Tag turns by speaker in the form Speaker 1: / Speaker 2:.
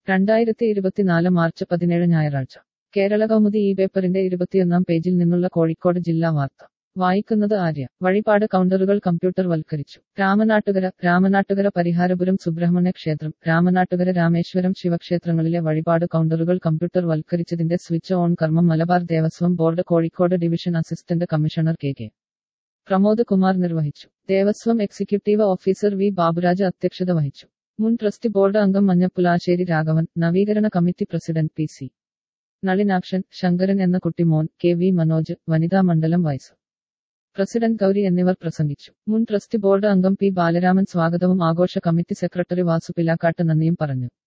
Speaker 1: രണ്ടായിരത്തി ഇരുപത്തിനാല് മാർച്ച് പതിനേഴ് ഞായറാഴ്ച കേരള കൗമുദി ഈ പേപ്പറിന്റെ ഇരുപത്തിയൊന്നാം പേജിൽ നിന്നുള്ള കോഴിക്കോട് ജില്ലാ വാർത്ത വായിക്കുന്നത് ആര്യ വഴിപാട് കൗണ്ടറുകൾ കമ്പ്യൂട്ടർ വൽക്കരിച്ചു രാമനാട്ടുകര രാമനാട്ടുകര പരിഹാരപുരം സുബ്രഹ്മണ്യ ക്ഷേത്രം രാമനാട്ടുകര രാമേശ്വരം ശിവക്ഷേത്രങ്ങളിലെ വഴിപാട് കൗണ്ടറുകൾ കമ്പ്യൂട്ടർ വൽക്കരിച്ചതിന്റെ സ്വിച്ച് ഓൺ കർമ്മം Malabar Devaswom board Kozhikode division assistant commissioner K K Pramod Kumar നിർവഹിച്ചു Devaswom executive officer V Baburaj അധ്യക്ഷത വഹിച്ചു മുൻ ട്രസ്റ്റ് ബോർഡ് അംഗം മഞ്ഞപ്പുലാശ്ശേരി രാഘവൻ നവീകരണ committee president P C Nalinakshan Sankaran എന്ന കുട്ടിമോൻ കെ വി മനോജ് വനിതാ മണ്ഡലം വൈസ് പ്രസിഡന്റ് ഗൗരി എന്നിവർ പ്രസംഗിച്ചു മുൻ ട്രസ്റ്റ് ബോർഡ് അംഗം പി ബാലരാമൻ സ്വാഗതവും ആഘോഷ കമ്മിറ്റി സെക്രട്ടറി വാസു പിലാക്കാട്ട് നന്ദിയും പറഞ്ഞു